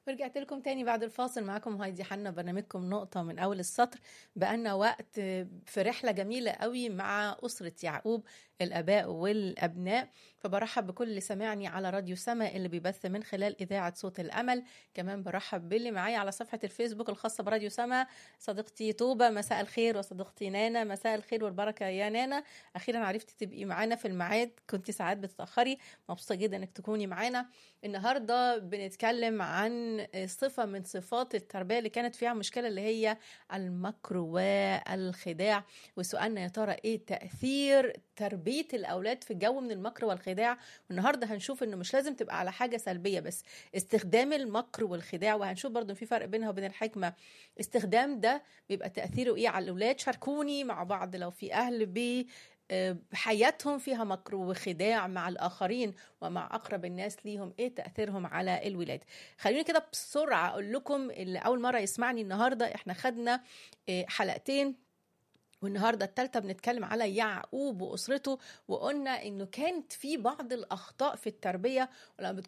ورجعت لكم تاني بعد الفاصل معاكم هايدي حنا برنامجكم نقطة من أول السطر بقالنا وقت في رحلة جميلة قوي مع أسرة يعقوب الآباء والأبناء فبرحب بكل اللي سمعني على راديو سما اللي بيبث من خلال إذاعة صوت الأمل كمان برحب باللي معايا على صفحة الفيسبوك الخاصة براديو سما صديقتي طوبة مساء الخير وصديقتي نانا مساء الخير والبركة يا نانا أخيرا عرفتي تبقي معانا في الميعاد كنت ساعات بتتأخري مبسوطة جدا إنك تكوني معانا النهاردة بنتكلم عن صفة من صفات التربية اللي كانت فيها مشكلة اللي هي المكر والخداع وسؤالنا يا ترى إيه تأثير تربية الأولاد في جو من المكر والخداع والنهاردة هنشوف إنه مش لازم تبقى على حاجة سلبية بس استخدام المكر والخداع وهنشوف برضو في فرق بينها وبين الحكمة استخدام ده بيبقى تأثيره إيه على الأولاد شاركوني مع بعض لو في أهل بي حياتهم فيها مكر وخداع مع الآخرين ومع أقرب الناس ليهم إيه تأثيرهم على الولاد خليني كده بسرعة أقول لكم اللي أول مرة يسمعني النهاردة إحنا خدنا حلقتين والنهارده الثالثه بنتكلم على يعقوب واسرته وقلنا انه كانت في بعض الاخطاء في التربيه ولما